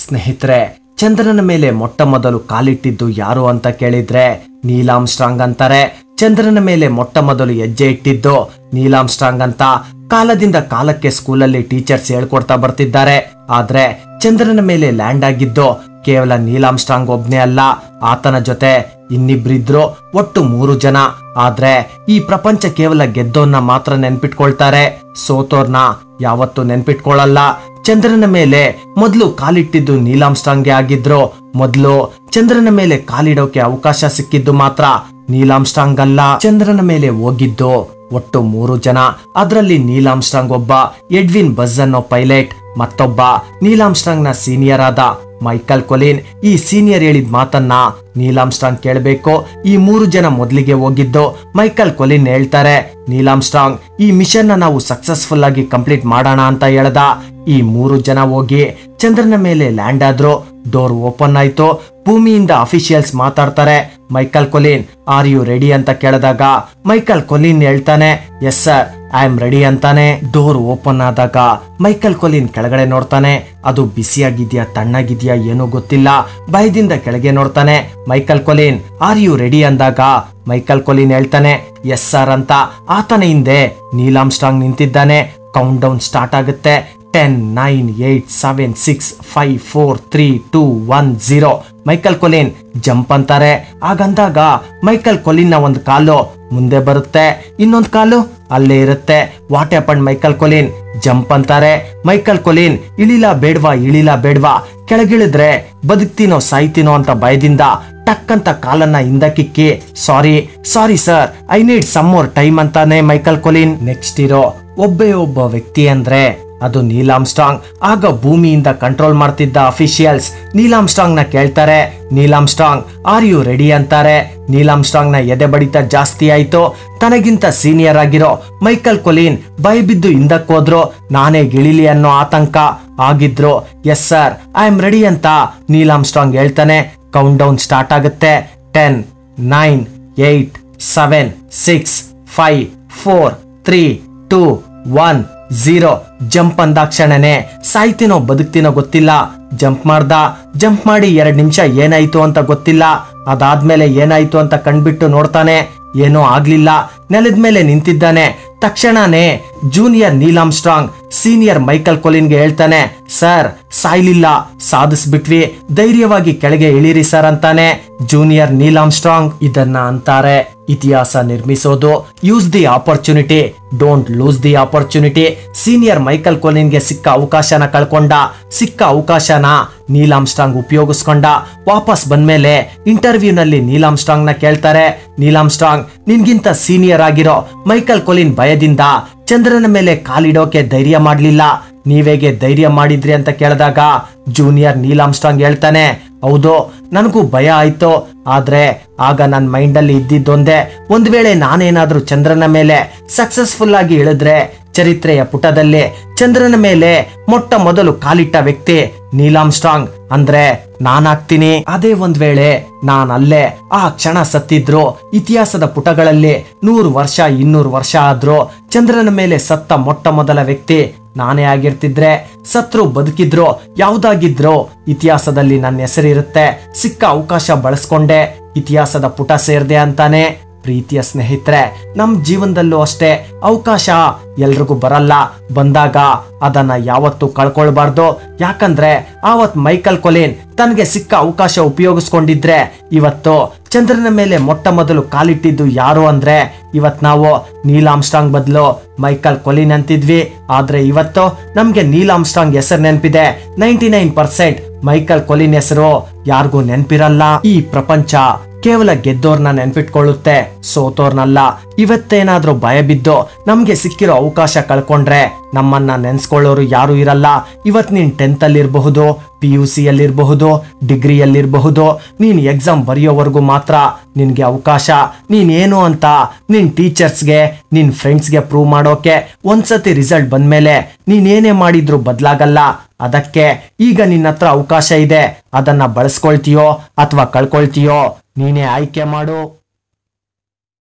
ಸ್ನೇಹಿತರೆ ಚಂದ್ರನ ಮೇಲೆ ಮೊಟ್ಟ ಮೊದಲು ಕಾಲಿಟ್ಟಿದ್ದು ಯಾರು ಅಂತ ಕೇಳಿದ್ರೆ ನೀಲಾಮ್ ಸ್ಟ್ರಾಂಗ್ ಅಂತಾರೆ ಚಂದ್ರನ ಮೇಲೆ ಮೊಟ್ಟ ಮೊದಲು ಹೆಜ್ಜೆ ಇಟ್ಟಿದ್ದು ನೀಲಾಮ್ ಸ್ಟ್ರಾಂಗ್ ಅಂತ ಕಾಲದಿಂದ ಕಾಲಕ್ಕೆ ಸ್ಕೂಲಲ್ಲಿ ಟೀಚರ್ಸ್ ಹೇಳ್ಕೊಡ್ತಾ ಬರ್ತಿದ್ದಾರೆ ಆದ್ರೆ ಚಂದ್ರನ ಮೇಲೆ ಲ್ಯಾಂಡ್ ಆಗಿದ್ದು ಕೇವಲ ನೀಲಾಮ್ ಸ್ಟ್ರಾಂಗ್ ಒಬ್ನೇ ಅಲ್ಲ ಆತನ ಜೊತೆ ಇನ್ನಿಬ್ರಿದ್ರು ಒಟ್ಟು ಮೂರು ಜನ ಆದ್ರೆ ಈ ಪ್ರಪಂಚ ಕೇವಲ ಗೆದ್ದೋನ್ನ ಮಾತ್ರ ನೆನ್ಪಿಟ್ಕೊಳ್ತಾರೆ ಸೋತೋರ್ನ ಯಾವತ್ತೂ ನೆನ್ಪಿಟ್ಕೊಳ್ಳಲ್ಲ ಚಂದ್ರನ ಮೇಲೆ ಮೊದಲು ಕಾಲಿಟ್ಟಿದ್ದು ನೀಲಾಮ್ ಸ್ಟ್ರಾಂಗ್ಗೆ ಆಗಿದ್ರು ಮೊದಲು ಚಂದ್ರನ ಮೇಲೆ ಕಾಲಿಡೋಕೆ ಅವಕಾಶ ಸಿಕ್ಕಿದ್ದು ಮಾತ್ರ ನೀಲಾಮ್ ಸ್ಟ್ರಾಂಗ್ ಅಲ್ಲ ಚಂದ್ರನ ಮೇಲೆ ಹೋಗಿದ್ದು ಒಟ್ಟು ಮೂರು ಜನ ಅದರಲ್ಲಿ ನೀಲಾಮ್ ಸ್ಟ್ರಾಂಗ್ ಒಬ್ಬ ಎಡ್ವಿನ್ ಬಜ್ ಅನ್ನೋ ಪೈಲಟ್ ಮತ್ತೊಬ್ಬ ನೀಲಾಮ್ ಸ್ಟ್ರಾಂಗ್ ನ ಸೀನಿಯರ್ ಆದ ಮೈಕಲ್ ಕೊಲಿನ್ ಈ ಸೀನಿಯರ್ ಹೇಳಿದ ಮಾತನ್ನ ನೀಲಾಮ್ ಸ್ಟ್ರಾಂಗ್ ಕೇಳಬೇಕು ಈ ಮೂರು ಜನ ಮೊದಲಿಗೆ ಹೋಗಿದ್ದು ಮೈಕಲ್ ಕೊಲಿನ್ ಹೇಳ್ತಾರೆ ನೀಲಾಮ್ ಸ್ಟ್ರಾಂಗ್ ಈ ಮಿಷನ್ ನ ನಾವು ಸಕ್ಸಸ್ಫುಲ್ ಆಗಿ ಕಂಪ್ಲೀಟ್ ಮಾಡೋಣ ಅಂತ ಹೇಳ್ದ ಈ ಮೂರು ಜನ ಹೋಗಿ ಚಂದ್ರನ ಮೇಲೆ ಲ್ಯಾಂಡ್ ಆದ್ರು ಡೋರ್ ಓಪನ್ ಆಯ್ತು ಭೂಮಿಯಿಂದ ಅಫಿಷಿಯಲ್ಸ್ ಮಾತಾಡ್ತಾರೆ Michael Collins are you ready ಅಂತ ಕೇಳಿದಾಗ ಮೈಕಲ್ ಕೊಲಿನ್ ಹೇಳ್ತಾನೆ yes sir I am ready ಅಂತಾನೆ ಡೋರ್ ಓಪನ್ ಆದಾಗ ಮೈಕಲ್ ಕೊಲಿನ್ ಕೆಳಗಡೆ ನೋಡ್ತಾನೆ ಅದು ಬಿಸಿಯಾಗಿದ್ಯಾ ತಣ್ಣಗಿದ್ಯಾ ಏನೋ ಗೊತ್ತಿಲ್ಲ ಭಯದಿಂದ ಕೆಳಗೆ ನೋಡ್ತಾನೆ Michael Collins are you ready ಅಂದಾಗ ಮೈಕಲ್ ಕೊಲಿನ್ ಹೇಳ್ತಾನೆ ಎಸ್ ಸರ್ ಅಂತ ಆತನ ಹಿಂದೆ ನೀಲಾಮ್ ಸ್ಟ್ರಾಂಗ್ ನಿಂತಿದ್ದಾನೆ ಕೌಂಟ್ ಡೌನ್ ಸ್ಟಾರ್ಟ್ ಆಗುತ್ತೆ ten nine eight seven six five four three two one zero Michael Collins jump ಅಂತಾರೆ ಹಾಗಂದಾಗ ಮೈಕಲ್ ಕೊಲಿನ್ ನ ಒಂದು ಕಾಲು ಮುಂದೆ ಬರುತ್ತೆ ಇನ್ನೊಂದು ಕಾಲು ಅಲ್ಲೇ ಇರುತ್ತೆ what happen Michael Collins jump ಅಂತಾರೆ ಮೈಕಲ್ ಕೊಲಿನ್ ಇಳಿಲ ಬೇಡ್ವಾ ಇಳಿಲ ಬೇಡ್ವಾ ಕೆಳಗಿಳಿದ್ರೆ ಬದುಕ್ತೀನೋ ಸಾಯ್ತೀನೋ ಅಂತ ಭಯದಿಂದ ಟಕ್ ಅಂತ ಕಾಲನ್ನ ಹಿಂದಕ್ಕಿಕ್ಕಿ sorry sorry sir I need some more time ಅಂತಾನೆ ಮೈಕಲ್ ಕೊಲಿನ್ ನೆಕ್ಸ್ಟ್ ಇರೋ ಒಬ್ಬೇ ಒಬ್ಬ ವ್ಯಕ್ತಿ ಅಂದ್ರೆ ಅದು ನೀಲಾಮ್ ಸ್ಟ್ರಾಂಗ್ ಆಗ ಭೂಮಿಯಿಂದ ಕಂಟ್ರೋಲ್ ಮಾಡ್ತಿದ್ದ ಅಫಿಷಿಯಲ್ಸ್ ನೀಲಾಮ್ ಸ್ಟ್ರಾಂಗ್ ನ ಕೇಳ್ತಾರೆ Neil Armstrong are you ready ಅಂತಾರೆ ನೀಲಾಮ್ ಸ್ಟ್ರಾಂಗ್ ನ ಎದೆ ಬಡಿತ ಜಾಸ್ತಿ ಆಯ್ತು ತನಗಿಂತ ಸೀನಿಯರ್ ಆಗಿರೋ ಮೈಕಲ್ ಕೊಲಿನ್ ಭಯ ಬಿದ್ದು ಹಿಂದಕ್ಕೋದ್ರು ನಾನೇ ಗಿಳಿಲಿ ಅನ್ನೋ ಆತಂಕ ಆಗಿದ್ರು yes sir I am ready ಅಂತ ನೀಲಾಮ್ ಸ್ಟ್ರಾಂಗ್ ಹೇಳ್ತಾನೆ ಕೌಂಟ್ ಡೌನ್ ಸ್ಟಾರ್ಟ್ ಆಗುತ್ತೆ ten nine eight seven six five four three two one zero jump ಅಂದಾಕ್ಷಣನೆ ಸಾಯ್ತೀನೋ ಬದುಕ್ತೀನೋ ಗೊತ್ತಿಲ್ಲ ಜಂಪ್ ಮಾಡ್ದ ಜಂಪ್ ಮಾಡಿ ಎರಡ್ ನಿಮಿಷ ಏನಾಯ್ತು ಅಂತ ಗೊತ್ತಿಲ್ಲ ಅದಾದ್ಮೇಲೆ ಏನಾಯ್ತು ಅಂತ ಕಣ್ಬಿಟ್ಟು ನೋಡ್ತಾನೆ ಏನೂ ಆಗ್ಲಿಲ್ಲ ನೆಲದ ಮೇಲೆ ನಿಂತಿದ್ದಾನೆ ತಕ್ಷಣನೇ junior Neil Armstrong senior Michael ಕೊಲಿನ್ಗೆ ಹೇಳ್ತಾನೆ ಸರ್ ಸಾಯ್ಲಿಲ್ಲ ಸಾಧಿಸ್ಬಿಟ್ವಿ ಧೈರ್ಯವಾಗಿ ಕೆಳಗೆ ಇಳಿರಿ ಸರ್ ಅಂತಾನೆ ಜೂನಿಯರ್ ನೀಲಾಮ್ ಸ್ಟ್ರಾಂಗ್ ಇದನ್ನ ಅಂತಾರೆ ಇತಿಹಾಸ ನಿರ್ಮಿಸೋದು use the opportunity don't lose the opportunity senior Michael ಕೊಲಿನ್ಗೆ ಸಿಕ್ಕ ಅವಕಾಶನ ಕಳ್ಕೊಂಡ ಸಿಕ್ಕ ಅವಕಾಶನ ನೀಲಾಮ್ ಸ್ಟ್ರಾಂಗ್ ಉಪಯೋಗಿಸ್ಕೊಂಡ ವಾಪಸ್ ಬಂದ್ಮೇಲೆ ಇಂಟರ್ವ್ಯೂನಲ್ಲಿ ನೀಲಾಮ್ ಸ್ಟ್ರಾಂಗ್ ನ ಕೇಳ್ತಾರೆ ನೀಲಾಮ್ ಸ್ಟ್ರಾಂಗ್ ನಿನ್ಗಿಂತ ಸೀನಿಯರ್ ಆಗಿರೋ ಮೈಕಲ್ ಕೊಲಿನ್ ಭಯದಿಂದ ಚಂದ್ರನ ಮೇಲೆ ಕಾಲಿಡೋಕೆ ಧೈರ್ಯ ಮಾಡ್ಲಿಲ್ಲ ನೀವೇಗೆ ಧೈರ್ಯ ಮಾಡಿದ್ರಿ ಅಂತ ಕೇಳಿದಾಗ ಜೂನಿಯರ್ ನೀಲಾಮ್ ಸ್ಟ್ರಾಂಗ್ ಹೇಳ್ತಾನೆ ಹೌದು ನನಗೂ ಭಯ ಆಯ್ತು ಆದ್ರೆ ಆಗ ನನ್ನ ಮೈಂಡಲ್ಲಿ ಇದ್ದಿದ್ದೊಂದೇ ಒಂದ್ ವೇಳೆ ನಾನೇನಾದ್ರೂ ಚಂದ್ರನ ಮೇಲೆ ಸಕ್ಸಸ್ಫುಲ್ ಆಗಿ ಇಳಿದ್ರೆ ಚರಿತ್ರೆಯ ಪುಟದಲ್ಲಿ ಚಂದ್ರನ ಮೇಲೆ ಮೊಟ್ಟ ಮೊದಲು ಕಾಲಿಟ್ಟ ವ್ಯಕ್ತಿ ನೀಲಾಮ್ ಸ್ಟ್ರಾಂಗ್ ಅಂದ್ರೆ ನಾನಾಗ್ತೀನಿ ಅದೇ ಒಂದ್ ವೇಳೆ ನಾನ್ ಅಲ್ಲೇ ಆ ಕ್ಷಣ ಸತ್ತಿದ್ರು ಇತಿಹಾಸದ ಪುಟಗಳಲ್ಲಿ ನೂರು ವರ್ಷ ಇನ್ನೂರು ವರ್ಷ ಆದ್ರೂ ಚಂದ್ರನ ಮೇಲೆ ಸತ್ತ ಮೊಟ್ಟ ಮೊದಲ ವ್ಯಕ್ತಿ ನಾನೇ ಆಗಿರ್ತಿದ್ರೆ ಸತ್ರು ಬದುಕಿದ್ರು ಯಾವ್ದಾಗಿದ್ರು ಇತಿಹಾಸದಲ್ಲಿ ನನ್ನ ಹೆಸರಿರುತ್ತೆ ಸಿಕ್ಕ ಅವಕಾಶ ಬಳಸ್ಕೊಂಡೆ ಇತಿಹಾಸದ ಪುಟ ಸೇರ್ದೆ ಅಂತಾನೆ ಪ್ರೀತಿಯ ಸ್ನೇಹಿತರೆ ನಮ್ ಜೀವನದಲ್ಲೂ ಅಷ್ಟೇ ಅವಕಾಶ ಎಲ್ರಿಗೂ ಬರಲ್ಲ ಬಂದಾಗ ಅದನ್ನ ಯಾವತ್ತೂ ಕಳ್ಕೊಳ್ಬಾರ್ದು ಯಾಕಂದ್ರೆ ಆವತ್ ಮೈಕಲ್ ಕೊಲಿನ್ ತನಗೆ ಸಿಕ್ಕ ಅವಕಾಶ ಉಪಯೋಗಿಸ್ಕೊಂಡಿದ್ರೆ ಇವತ್ತು ಚಂದ್ರನ ಮೇಲೆ ಮೊಟ್ಟ ಮೊದಲು ಕಾಲಿಟ್ಟಿದ್ದು ಯಾರು ಅಂದ್ರೆ ಇವತ್ ನಾವು ನೀಲಾಮ್ ಸ್ಟ್ರಾಂಗ್ ಬದಲು ಮೈಕಲ್ ಕೊಲಿನ್ ಅಂತಿದ್ವಿ ಆದ್ರೆ ಇವತ್ತು ನಮ್ಗೆ ನೀಲಾಮ್ ಸ್ಟ್ರಾಂಗ್ ಹೆಸರು ನೆನಪಿದೆ ninety nine percent Michael Collins ಹೆಸರು ಯಾರಿಗೂ ನೆನ್ಪಿರಲ್ಲ ಈ ಪ್ರಪಂಚ ಕೇವಲ ಗೆದ್ದೋರ್ನ ನೆನ್ಪಿಟ್ಕೊಳ್ಳುತ್ತೆ ಸೋತೋರ್ನಲ್ಲ ಇವತ್ತೇನಾದ್ರೂ ಭಯ ಬಿದ್ದು ನಮ್ಗೆ ಸಿಕ್ಕಿರೋ ಅವಕಾಶ ಕಳ್ಕೊಂಡ್ರೆ ನಮ್ಮನ್ನ ನೆನ್ಸ್ಕೊಳ್ಳೋರು ಯಾರು ಇರಲ್ಲ ಇವತ್ ನೀನ್ ಟೆಂತ್ ಅಲ್ಲಿ ಇರಬಹುದು ಪಿ ಯು ಸಿ ಅಲ್ಲಿರಬಹುದು ಡಿಗ್ರಿಯಲ್ಲಿರಬಹುದು ನೀನ್ ಎಕ್ಸಾಮ್ ಬರೆಯೋವರೆಗೂ ಮಾತ್ರ ನಿನ್ಗೆ ಅವಕಾಶ ನೀನ್ ಏನು ಅಂತ ನಿನ್ ಟೀಚರ್ಸ್ಗೆ ನಿನ್ ಫ್ರೆಂಡ್ಸ್ಗೆ ಪ್ರೂವ್ ಮಾಡೋಕೆ ಒಂದ್ಸತಿ ರಿಸಲ್ಟ್ ಬಂದ್ಮೇಲೆ ನೀನ್ ಏನೇ ಮಾಡಿದ್ರು ಬದ್ಲಾಗಲ್ಲ ಅದಕ್ಕೆ ಈಗ ನಿನ್ನ ಹತ್ರ ಅವಕಾಶ ಇದೆ ಅದನ್ನ ಬಳಸ್ಕೊಳ್ತೀಯೋ ಅಥವಾ ಕಳ್ಕೊಳ್ತೀಯೋ ನೀನೇ ಆಯ್ಕೆ ಮಾಡು